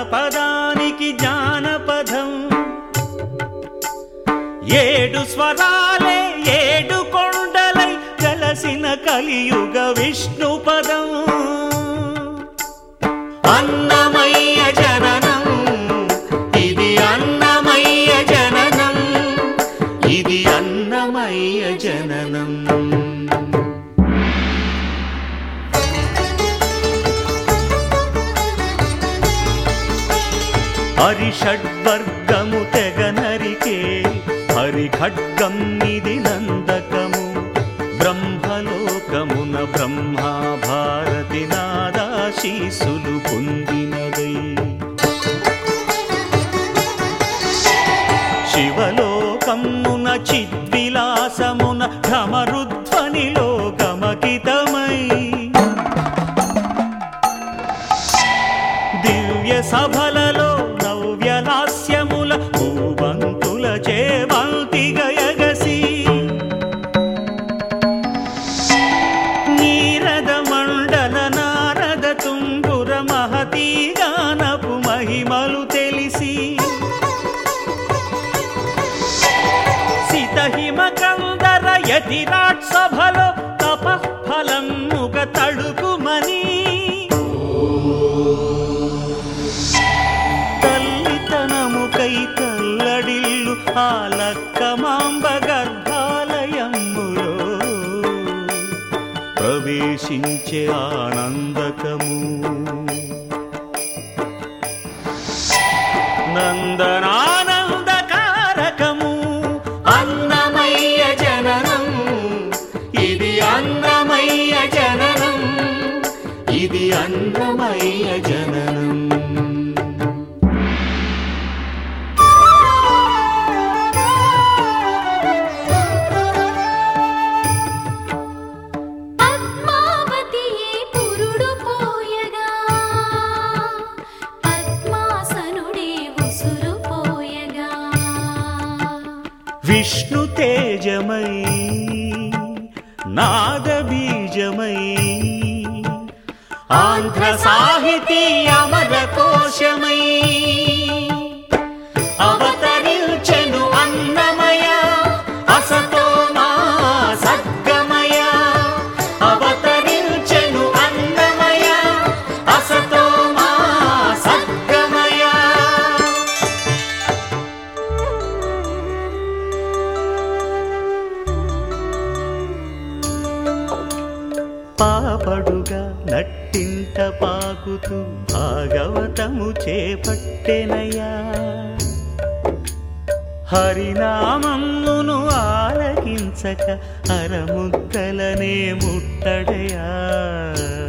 పదానికి జానపదం ఏడు స్వరాలే ఏడు కొండలై కలసిన కలియుగ విష్ణు పదం అన్నమయ్య జననం ఇది అన్నమయ్య జననం ఇది అన్నమయ్య జననం హరిషడ్వర్గము తెగ నరికే హరి ఖడ్గం ఇది నందకము బ్రహ్మలోకమున బ్రహ్మా భారతి నాదాశీసులు పొందినదై శివలోకమున చిద్విలాసమున ఘమరుధ్వనిలో గమకితమై దివ్య సభలలో నవ్యలాస్యముల భూవంతుల చేవంతి గయగసి నీరద మండల నారద తుంగుర మహతీ గానపు మహిమలు తెలిసి సితహిమ కందర యతిరాట్ సభలో తపఫలముగ తడుకుమని తల్లితనముకై కల్లడిల్లు ఆలక్కమాంబ గర్భాలయములో ప్రవేశించే ఆనందకము నందనానందకారకము అన్నమయ్య జననం ఇది అన్నమయ్య జననం ఇది అన్నమయ్య జననం పద్మావతియే పురుడు పోయగా పద్మాసనుడే ఉసురు పోయగా విష్ణు తేజమై నాదబీజమై ఆంధ్ర సాహితీ అమర కోశమై అవతరించెను అన్నమయ అసతో మా సద్గమయ అవతరించెను అన్నమయ అసతో మా సద్గమయ పాపడుగా నట్టింట పాకుతూ భాగవతము చేపట్టెనయ్యా హరినామమును ఆలకించక అరముద్దలనే ముట్టడయా